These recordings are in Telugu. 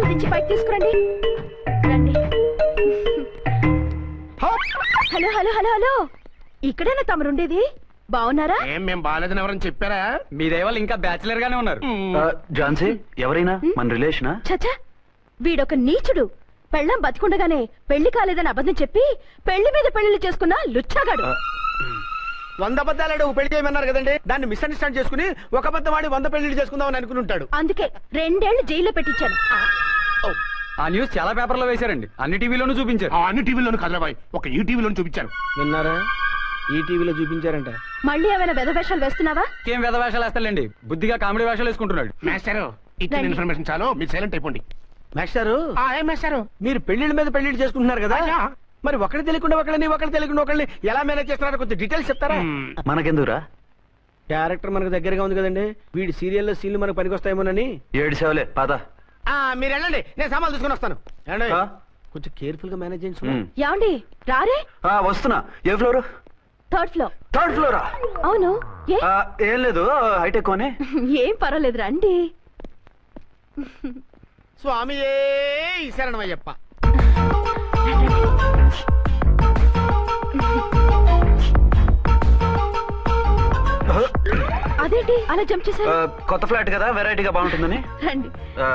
దించి బయట తీసుకురండి రండి హలో హలో హలో హలో ఇక్కడేనా తమరుండేది బాగున్నారా ఏం మేము బాగాలేదని ఎవరని చెప్పారా మీ దయవల్ల ఇంకా బ్యాచిలర్ గానే ఉన్నారు ఆ, ఝాన్సీ ఎవరైనా మన రిలేషనా చచ్చా వీడొక నీచుడు పెళ్ళం బతికుండగానే పెళ్లి కాలేదని అబద్ధం చెప్పి పెళ్లి మీద పెళ్లిళ్ళు చేసుకున్న లుచ్చాగాడు వంద అబద్ధాలు పెళ్లి చేయమన్నారు కదండి దాన్ని మిస్అండర్స్టాండ్ చేసుకుని ఒక అబద్ధం వాడి వంద పెళ్లి చేసుకుందామని అనుకుని ఉంటాడు అందుకే రెండేళ్లు జైల్లో పెట్టించాను ఆ న్యూస్ చాలా పేపర్లో వేశారండి అన్ని టీవీలోనూ చూపించారు ఆ అన్ని టీవీలోను కదలబాయ్ ఒక ఈ టీవీలోను చూపించారు విన్నారా ఈ టీవీలో చూపించారంట మళ్ళీ ఏమైనా వెధవేషాలు వేస్తున్నావా ఏం వేద వేషాలు వేస్తాడండి బుద్ధిగా కామెడీ వేషాలు వేసుకుంటున్నాడు మాస్టారు ఇచ్చిన రండి. ఇన్ఫర్మేషన్ చాలు మీరు సైలెంట్ అయిపోండి మాస్టారు ఏం మాస్టారు మీరు పెళ్లిళ్ళ మీద పెళ్లిళ్ళు చేసుకుంటున్నారు కదా అయ్యా. మరి ఒకటి తెలియకుండా ఒకళ్ళని ఒకటి తెలియకుండా ఒకళ్ళని ఎలా మేనేజ్ చేస్తున్నారో కొంచెం డీటెయిల్స్ చెప్తారా మ్మ్. మనకెందుకురా క్యారెక్టర్ మనకు దగ్గరగా ఉంది కదండి వీడి సీరియల్లో సీన్లు మనకు పనికొస్తాయేమోనని ఏడు సేవలే పద ఆ, మీరు వెళ్ళండి నేను సామాన్లు తీసుకుని వస్తాను ఏమండి? ఆ? కొంచెం కేర్ఫుల్ గా మేనేజ్ చేయండి సుమా. ఉమ్. యాండి రారే ఆ, వస్తున్నా ఏ ఫ్లోర్ థర్డ్ ఫ్లోర్ థర్డ్ ఫ్లోరా అవును ఏ ఆ, ఏం లేదు హైటెక్ అని ఏం పర్వాలేదు రండి స్వామి ఏ శరణమయ్యప్ప అదేంటి అలా జంప్ ఆ, చేశారు కొత్త ఫ్లాట్ కదా వెరైటీగా బాగుంటుందని రండి ఆ,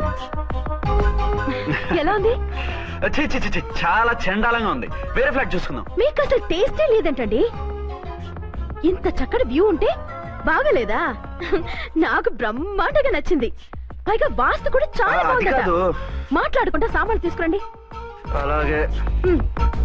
ఎలా ఉంది ఛీ, ఛీ, ఛీ, ఛీ, చాలా చండాలంగా ఉంది వేరే ఫ్లాట్ చూసుకుందాం మీకు అసలు టేస్టే లేదంటండి ఇంత చక్కటి వ్యూ ఉంటే బాగలేదా నాకు బ్రహ్మాండంగా నచ్చింది పైగా వాస్తు కూడా చాలా ఆ, అది బాగుందట కాదు. మాట్లాడుకుంటా సామాన్లు తీసుకురండి అలాగే ఉమ్.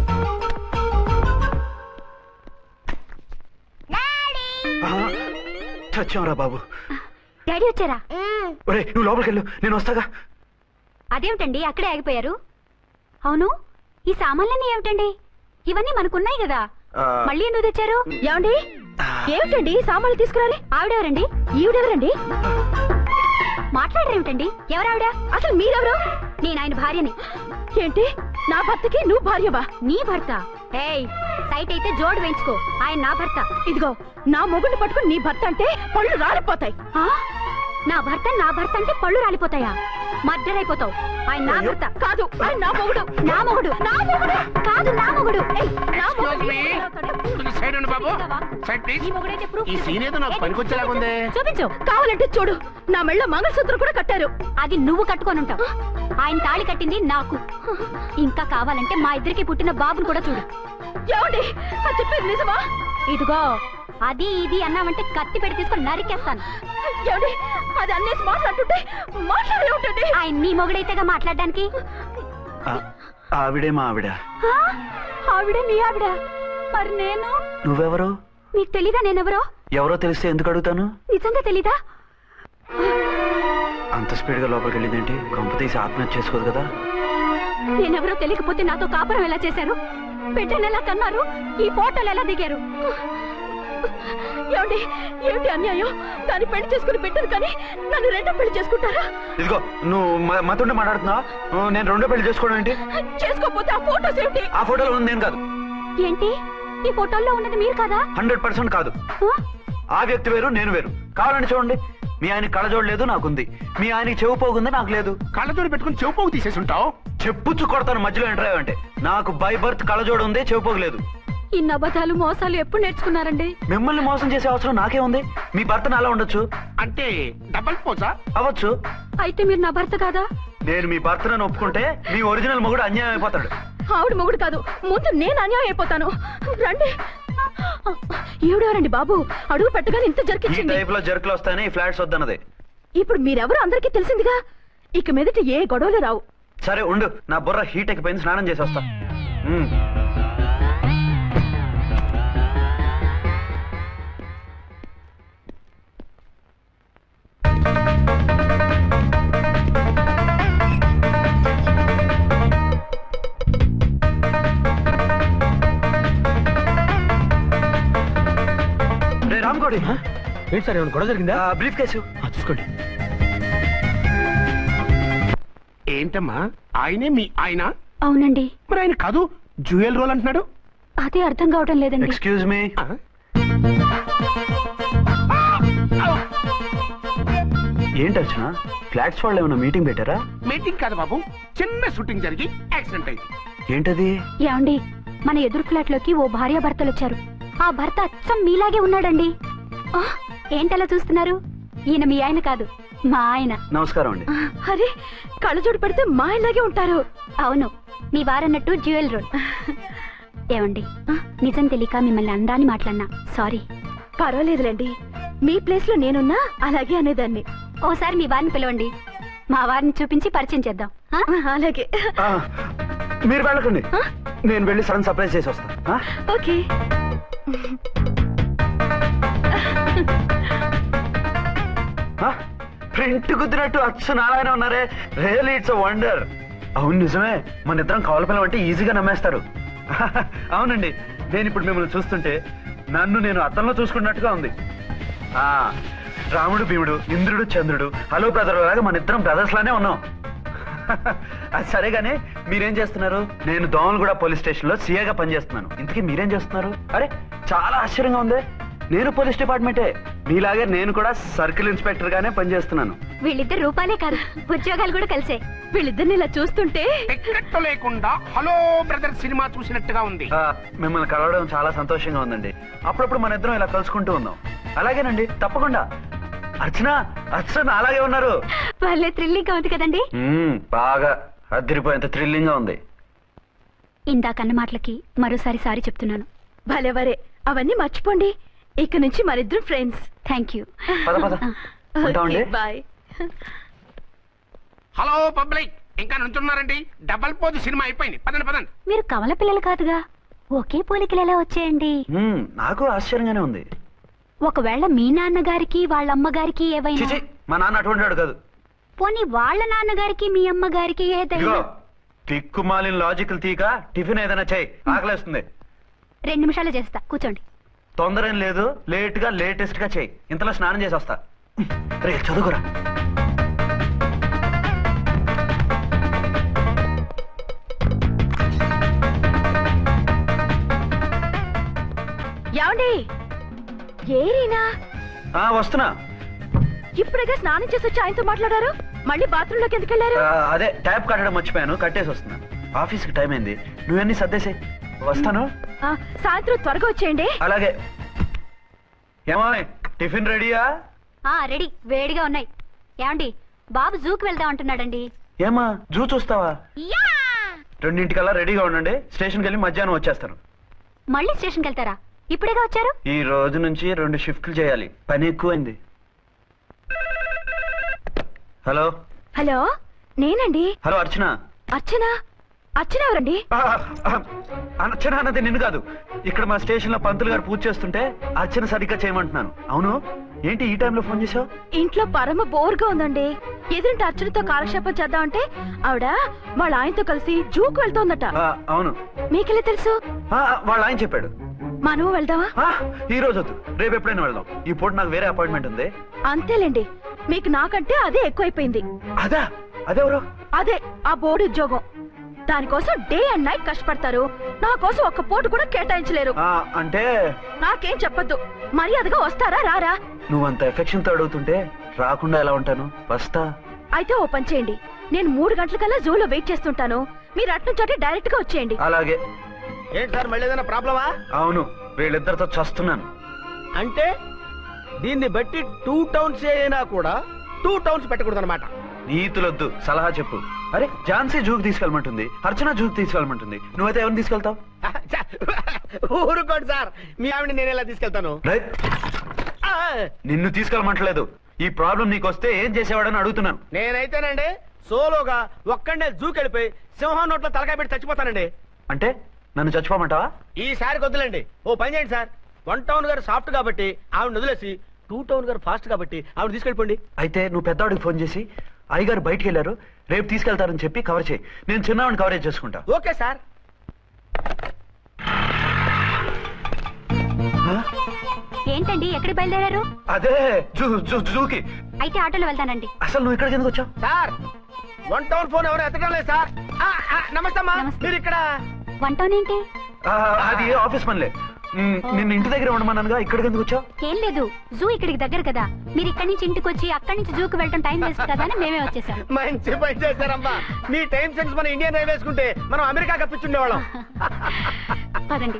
ఆ, చచ్చాంరా బాబు డాడీ వచ్చారా ఒరే నువ్వు లోపలికి వెళ్ళు నేను వస్తాగా అదేమిటండి అక్కడే ఆగిపోయారు అవును ఈ సామాన్లన్నీ ఏమిటండి ఇవన్నీ మనకున్నాయి కదా ఆ, మళ్ళీ ఎందుకు తెచ్చారు ఏమండి ఏమిటండి సామాన్లు తీసుకురాలి ఆవిడెవరండి ఈవిడెవరండి మాట్లాడరేమిటండి ఎవరావిడ అసలు మీరెవరు నేను ఆయన భార్యని ఏంటి నా భర్తకి నువ్వు భార్యవా నీ భర్త ఏయ్ సైట్ అయితే జోడు వేయించుకో ఆయన నా భర్త ఇదిగో నా మొగుడిని పట్టుకుని నీ భర్త అంటే పళ్ళు రాలిపోతాయి ఆ? నా భర్త నా భర్త అంటే పళ్ళు రాలిపోతాయా మర్డర్ అయిపోతావు ఆయన నా భర్త కాదు ఆయన నా మొగుడు నా మొగుడు నా మొగుడు కాదు నా మొగుడు ఏయ్, నా Excuse మొగుడు. me. కొంచెం సైడ్ ఉండు బాబు సైడ్ ప్లీజ్ ఈ మొగుడైతే proof ఈ సీన్ ఏదో నాకు చూపించు. పనికొచ్చేలాగుంది చూపించు కావాలంటే చూడు నా మెళ్ళ మంగళసూత్రం కూడా కట్టారు అది నువ్వు కట్టుకొని ఉంటావు ఆయన తాళి కట్టింది నాకు ఇంకా కావాలంటే మా ఇద్దరికి పుట్టిన బాబును కూడా చూడు ఏమండి అది చెప్పేది నిజమా ఇదిగో అది ఇది అన్నావంటే కత్తి పెట్టి తీసుకొని నరికేస్తాను ఏమండి అది అన్నేసి మాట్లాడుతుంటే మాట్లాడే ఉంటుంది ఆయన నీ మొగుడైతేగా మాట్లాడడానికి ఆ, ఆవిడే మా ఆవిడ ఆ? ఆవిడ నీ ఆవిడ మరి నేను నువ్వెవరు నీకు తెలీదా నేనెవరో ఎవరో తెలిస్తే ఎందుకు అడుగుతాను నిజంగా తెలీదా అంత స్పీడ్ గా లోపలికి వెళ్ళిందేంటి కొంప తీసి ఆత్మహత్య చేసుకోదు కదా నేనెవరో తెలియకపోతే నాతో కాపురం ఎలా చేశారు బిడ్డను ఎలా కన్నారు ఈ ఫోటోలు ఎలా దిగారు ఏమండి ఏమిటి అన్యాయం దాన్ని పెళ్లి చేసుకుని పెట్టారు కానీ నన్ను రెండో పెళ్లి చేసుకుంటారా ఇదిగో నువ్వు మ- మాతోనే మాట్లాడుతున్నావా నువ్వు నేను రెండో పెళ్లి చేసుకోవడం ఏంటి చేసుకోకపోతే ఆ ఫోటోస్ ఏమిటి ఆ ఫోటోలో ఉంది నేను కాదు ఏంటి ఈ ఫోటోల్లో ఉన్నది మీరు కదా హండ్రెడ్ పర్సెంట్ కాదు ఆ? ఆ వ్యక్తి వేరు నేను వేరు కావాలంటే చూడండి మీ ఆయన కళ్ళజోడు లేదు నాకుంది మీ ఆయనకి చెవు పోగుంది నాకు లేదు కళ్ళజోడు పెట్టుకుని చెవుపోగు తీసేసి ఉంటావు చెప్పుచ్చు కొడతాను మధ్యలో ఎంటర్ అంటే నాకు బై బర్త్ కళ్ళజోడు ఉంది చెవు పోగు లేదు ఇన్ని అబద్ధాలు మోసాలు ఎప్పుడు నేర్చుకున్నారండి మిమ్మల్ని మోసం చేసే అవసరం నాకే ఉంది మీ భర్తను అలా ఉండొచ్చు అంటే డబల్ పోసా అవ్వచ్చు అయితే మీరు నా భర్త కాదా నేను మీ భర్తను ఒప్పుకుంటే మీ ఒరిజినల్ మొగుడు అన్యాయం అయిపోతాడు ఆవిడ మొగుడు కాదు ముందు నేను అన్యాయం అయిపోతాను రండి ఈవిడెవరండి బాబు అడుగు పెట్టగానే ఇంత ఈ జరికిచ్చింది టైప్ లో జర్కులు వస్తాయని ఈ ఫ్లాట్స్ వద్దన్నది ఇప్పుడు మీరెవరు అందరికీ తెలిసిందిగా ఇక మీదట ఏ గొడవలు రావు సరే ఉండు నా బుర్ర హీట్ ఎక్కిపోయింది స్నానం చేసి వస్తా ఉమ్. రే రామ్కోడి ఏంటి సార్ ఏమైనా గొడవ జరిగిందా బ్రీఫ్ కేసు ఆ, చూసుకోండి ఏంటమ్మా ఆయనే మీ ఆయన అవునండి మరి ఆయన కాదు జ్యువెల్ రోల్ అంటున్నాడు అదే అర్థం కావటం లేదండి ఎక్స్క్యూజ్ మీ ఆ? ఏంటి అర్చన ఫ్లాట్స్ వాళ్ళు ఏమైనా మీటింగ్ పెట్టారా మీటింగ్ కాదు బాబు చిన్న షూటింగ్ జరిగి యాక్సిడెంట్ అయింది ఏంటది ఏమండి మన ఎదురు ఫ్లాట్ లోకి ఓ భార్య భర్తలు వచ్చారు ఆ భర్త అచ్చం మీలాగే ఉన్నాడండి ఆ, ఏంటలా చూస్తున్నారు ఈయన మీ ఆయన కాదు మా ఆయన నమస్కారం అండి అరే కళ్ళజోడు పెడితే మా ఇలాగే ఉంటారు అవును మీ వారన్నట్టు జ్యువెల్ రోడ్ ఏమండి నిజం తెలియక మిమ్మల్ని అందాన్ని మాట్లాడినా సారీ పర్వాలేదులేండి మీ ప్లేస్ లో నేనున్నా అలాగే అనేదాన్ని ఓసారి మీ వారిని పిలవండి మా వారిని చూపించి పరిచయం చేద్దాం ఆ? అలాగే ఆ, మీరు వెళ్ళకండి నేను వెళ్ళి సడన్ సర్ప్రైజ్ చేసి వస్తాను ఆ? ఓకే ఆ? ప్రింట్ కుదిరినట్టు అచ్చు నారాయణ ఉన్నారే రియల్ ఇట్స్ వండర్ అవును నిజమే మన ఇద్దరం కవల పిల్లం అంటే ఈజీగా నమ్మేస్తారు అవునండి నేను ఇప్పుడు మిమ్మల్ని చూస్తుంటే నన్ను నేను అద్దంలో చూసుకున్నట్టుగా ఉంది ఆ రాముడు భీముడు ఇంద్రుడు చంద్రుడు హలో బ్రదర్ లాగా మన ఇద్దరం బ్రదర్స్ లానే ఉన్నాం అది సరే గానీ మీరేం చేస్తున్నారు నేను దోమలగూడ పోలీస్ స్టేషన్ లో సీఏగా పనిచేస్తున్నాను ఇంతకీ మీరేం చేస్తున్నారు అరే చాలా ఆశ్చర్యంగా ఉంది నేను పోలీస్ డిపార్ట్మెంటే మీలాగే నేను కూడా సర్కిల్ ఇన్స్పెక్టర్ గానే పనిచేస్తున్నాను వీళ్ళిద్దరు రూపాలే కాదు ఉద్యోగాలు కూడా కలిసే వీళ్ళిద్దరిని ఇలా చూస్తుంటే టికెట్ లేకుండా హలో బ్రదర్ సినిమా చూసినట్టుగా ఉంది ఆ, మిమ్మల్ని కలవడం చాలా సంతోషంగా ఉందండి అప్పుడప్పుడు మన ఇద్దరం ఇలా కలుసుకుంటూ ఉందాం అలాగేనండి తప్పకుండా అర్చన అర్చన అలాగే ఉన్నారు వాళ్ళే థ్రిల్లింగ్ గా ఉంది కదండి మ్మ్, బాగా అదిరిపోయేంత థ్రిల్లింగ్ గా ఉంది ఇందాకన్న మాటలకి మరోసారి సారీ చెప్తున్నాను భలేవరే అవన్నీ మర్చిపోండి ఇక నుంచి మరిద్దరు ఫ్రెండ్స్ థ్యాంక్ యూ పద పద ఉంటామండి బాయ్ హలో పబ్లిక్ ఇంకా నుంచున్నారండి డబల్ పోజ్ సినిమా అయిపోయింది పదండి పదండి మీరు కమల పిల్లలు కాదుగా ఒకే పోలికలు ఎలా వచ్చాయండి మ్మ్, నాకు ఆశ్చర్యంగానే ఉంది ఒకవేళ మీ నాన్నగారికి వాళ్ళ అమ్మగారికి ఏవైనా చిచి మా నాన్న అటువంటి వాడు కాదు పోనీ వాళ్ళ నాన్నగారికి మీ అమ్మగారికి ఏదైనా ఇదిగో తిక్కుమాలిన లాజికల్ తీక టిఫిన్ ఏదైనా చేయి ఆకలేస్తుంది రెండు నిమిషాలు చేస్తా కూర్చోండి తొందర ఏం లేదు లేట్ గా లేటెస్ట్ గా చేయి ఇంతలో స్నానం చేసి వస్తా రే చదువుకురా ఏమండి ఏరీనా ఆ, వస్తున్నా ఇప్పుడేగా స్నానం చేసి వచ్చి ఆయనతో మాట్లాడారు మళ్ళీ బాత్రూమ్ లోకి ఎందుకు వెళ్ళారు ఆ, అదే ట్యాప్ కట్టడం మర్చిపోయాను కట్టేసి వస్తున్నా ఆఫీస్కి టైం అయింది నువ్వన్నీ సర్దేసే వస్తాను ఆ, సాయంత్రం త్వరగా వచ్చేయండి అలాగే ఏమో టిఫిన్ రెడీయా ఆ రెడీ వేడిగా ఉన్నాయి ఏమండి బాబు జూకి వెళ్దాం అంటున్నాడండి ఏమా జూ చూస్తావా యా! రెండింటికల్లా రెడీగా ఉండండి స్టేషన్కి వెళ్ళి మధ్యాహ్నం వచ్చేస్తాను మళ్ళీ స్టేషన్కి వెళ్తారా ఇప్పుడేగా వచ్చారు ఈ రోజు నుంచి రెండు షిఫ్ట్లు చేయాలి పని ఎక్కువైంది హలో హలో నేనండి హలో అర్చన అర్చన అర్చన ఎవరండి ఆ, ఆ, అర్చన అన్నది నిన్ను కాదు ఇక్కడ మా స్టేషన్ లో పంతులు గారు పూజ చేస్తుంటే అర్చన సరిగ్గా చేయమంటున్నాను అవును ఏంటి ఈ టైంలో ఫోన్ చేసావు ఇంట్లో పరమ బోర్గా ఉందండి ఎదురింటి అర్చనతో కాలక్షేపం చేద్దామంటే ఆవిడ వాళ్ళ ఆయనతో కలిసి జూకు వెళ్తోందట ఆ, అవును మీకెళ్ళి తెలుసు ఆ, వాళ్ళ ఆయన చెప్పాడు మనం వెళ్దామా ఆ, ఈ రోజు వద్దు రేపు ఎప్పుడైనా వెళ్దాం ఈ పూట నాకు వేరే అపాయింట్మెంట్ ఉంది అంతేలేండి మీకు నాకంటే అదే ఎక్కువైపోయింది అదా అదెవరు అదే ఆ బోర్డు ఉద్యోగం దానికోసం డే అండ్ నైట్ కష్టపడతారు నా కోసం ఒక్క పూట కూడా కేటాయించలేరు ఆ, అంటే నాకేం చెప్పొద్దు మర్యాదగా వస్తారా రారా నువ్వంత ఎఫెక్షన్ తో అడుగుతుంటే రాకుండా ఎలా ఉంటాను వస్తా అయితే ఓ పని చేయండి నేను మూడు గంటలకల్లా జూలో వెయిట్ చేస్తుంటాను మీరు అట్నుంచి డైరెక్ట్ గా వచ్చేయండి అలాగే ఏంటి సార్ మళ్ళీ ఏదైనా ప్రాబ్లమా అవును వీళ్ళిద్దరితో చస్తున్నాను అంటే దీన్ని బట్టి టూ టౌన్స్ అయినా కూడా టూ టౌన్స్ పెట్టకూడదు అనమాట నీతులొద్దు సలహా చెప్పు అరే ఝాన్సీ జూకి తీసుకెళ్ళమంటుంది అర్చన జూకి తీసుకెళ్ళమంటుంది నువ్వైతే ఎవరిని తీసుకెళ్తావు ఊరుకోండి సార్ మీ ఆవిడ నేను ఎలా తీసుకెళ్తాను రే, ఆ, నిన్ను తీసుకెళ్ళమంటలేదు ఈ ప్రాబ్లం నీకు వస్తే ఏం చేసేవాడని అడుగుతున్నాను నేనైతేనండి సోలోగా ఒక్కడే జూకెళ్ళిపోయి సింహం నోట్లో తలకాయ పెట్టి చచ్చిపోతానండి అంటే నన్ను చచ్చిపోమంటావా ఈసారి వద్దులేండి ఓ పని చేయండి సార్ వన్ టౌన్ గారు సాఫ్ట్ కాబట్టి ఆవిడ వదిలేసి టూ టౌన్ గారు ఫాస్ట్ కాబట్టి ఆవిడ తీసుకెళ్ళిపోండి అయితే నువ్వు పెద్దవాడికి ఫోన్ చేసి అయ్యగారు బయటికి వెళ్ళారు రేపు తీసుకెళ్తారని చెప్పి కవర్ చేయి నేను చిన్నవాడిని కవరేజ్ చేసుకుంటా ఓకే సార్ ఆ? ఏంటండి ఎక్కడికి బయలుదేరారు అదే జూ జూ జూకి అయితే ఆటోలో వెళ్తానండి అసలు నువ్వు ఇక్కడికి ఎందుకు వచ్చావు సార్ వన్ టౌన్ ఫోన్ ఎవరు ఎత్తడం లేదు సార్ ఆ, ఆ, నమస్తే అమ్మా నమస్తే. మీరు ఇక్కడ వన్ టౌన్ ఏంటి ఆ, అది ఆఫీస్ పనిలే మ్, నిన్ను ఇంటి దగ్గర ఉండమన్నానుగా ఇక్కడికి ఎందుకు వచ్చావు ఏం లేదు జూ ఇక్కడికి దగ్గర కదా మీరు ఇక్కడి నుంచి ఇంటికి వచ్చి అక్కడి నుంచి జూకి వెళ్ళటం టైం వేస్ట్ కదా అని మేమే వచ్చేసాం మంచి పని చేశారమ్మా మీ టైం సెన్స్ మన ఇండియన్ రైల్వే వేసుకుంటే మనం అమెరికా కప్పించుండేవాళ్ళం పదండి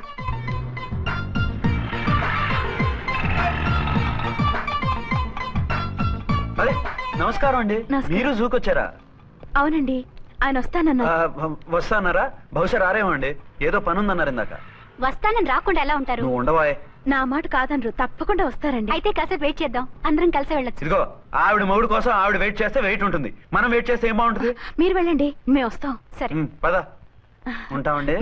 అరే నమస్కారం అండి నమస్కారం. మీరు జూకి వచ్చారా అవునండి ఆయన ఆ, వస్తానన్నారు వ- వస్తానారా బహుశా రారేమో అండి ఏదో పని ఉందన్నారు ఇందాక వస్తానని రాకుండా ఎలా ఉంటారు నువ్వు ఉండవాయ్ నా మాట కాదనరు తప్పకుండా వస్తారండి అయితే కాసేపు వెయిట్ చేద్దాం అందరం కలిసి వెళ్ళొచ్చు ఇదిగో ఆవిడ మొగుడు కోసం ఆవిడ వెయిట్ చేస్తే వెయిట్ ఉంటుంది మనం వెయిట్ చేస్తే ఏం బాగుంటుంది మీరు వెళ్ళండి మేము వస్తాం సరే మ్, పద ఉంటామండి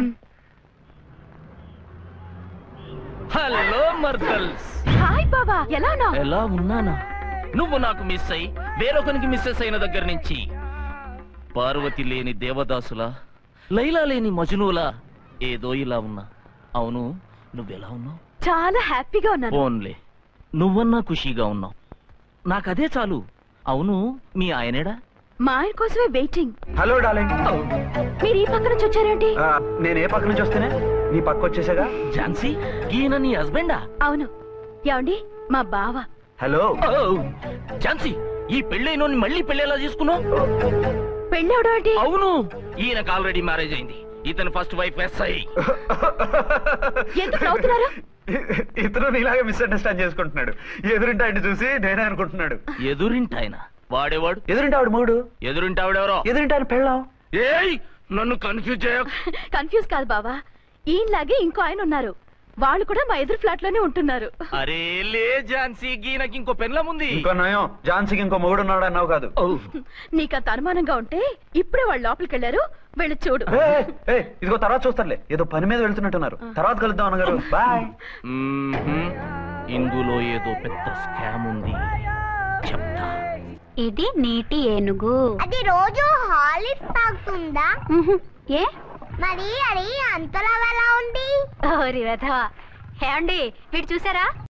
హలో మర్దల్స్ హాయ్ బాబా ఎలా ఉన్నావు ఎలా ఉన్నానా నువ్వు నాకు మిస్ అయి వేరొకరికి మిస్సెస్ అయిన దగ్గర నుంచి పార్వతి లేని దేవదాసులా లైలా లేని మజునులా ఏదో ఇలా ఉన్నా అవును నువ్వెలా ఉన్నావు చాలా హ్యాపీగా ఉన్నాను ఫోన్లే నువ్వన్నా ఖుషీగా ఉన్నావు నాకదే చాలు అవును మీ ఆయనేడా మా ఆయన కోసమే వెయిటింగ్ హలో డార్లింగ్ మీరు ఈ పక్క నుంచి వచ్చారేంటి ఆ, నేను ఏ పక్క నుంచి వస్తేనే నీ పక్క వచ్చేసాగా ఝాన్సీ ఈయన నీ హస్బెండా అవును ఏమండి మా బావ హలో ఓ, ఝాన్సీ ఈ పెళ్ళైనోని మళ్ళీ పెళ్ళేలా చేసుకున్నావు పెళ్ళవడం ఏంటి అవును ఈయనకు ఆల్రెడీ మ్యారేజ్ అయింది ఇతను ఫస్ట్ వైఫ్ ఎస్ఐ ఎందుకు నవ్వుతున్నారు ఇతను నీలాగే మిస్అండర్స్టాండ్ చేసుకుంటున్నాడు ఎదురింటి ఆయన చూసి నేనే అనుకుంటున్నాడు ఎదురింటాయన వాడేవాడు ఎదురింటి ఆవిడ మొగుడు ఎదురింటావిడెవరో ఎదురింటి ఆయన పెళ్ళాం ఏయ్ నన్ను కన్ఫ్యూజ్ చేయ కన్ఫ్యూజ్ కాదు బావా ఈయనలాగే ఇంకో ఆయన ఉన్నారు వాళ్ళు కూడా మా ఎదురు ఫ్లాట్ లోనే ఉంటున్నారు అరే లే ఝాన్సీ గీనకి ఇంకో పెన్లం ఉంది ఇంకో నయం ఝాన్సీకి ఇంకో మొగుడు ఉన్నాడు అన్నావు కాదు ఓ, నీకంత అనుమానంగా ఉంటే ఇప్పుడే వాళ్ళు లోపలికి వెళ్ళారు వెళ్ళి చూడు ఏ, ఏ, ఏ, ఇదిగో తర్వాత చూస్తారులే ఏదో పని మీద వెళ్తున్నట్టున్నారు తర్వాత కలుద్దాం అన్నగారు బాయ్ మ్మ్హ్మ్. ఇందులో ఏదో పెద్ద స్కామ్ ఉంది చెప్తా ఇది నీటి ఏనుగు అది రోజు హాలిక్స్ తాగుతుందా ఉహు, ఏ మరి అది అంతలా ఎలా ఉంది ఓరి వెధవా ఏమండి వీడు చూసారా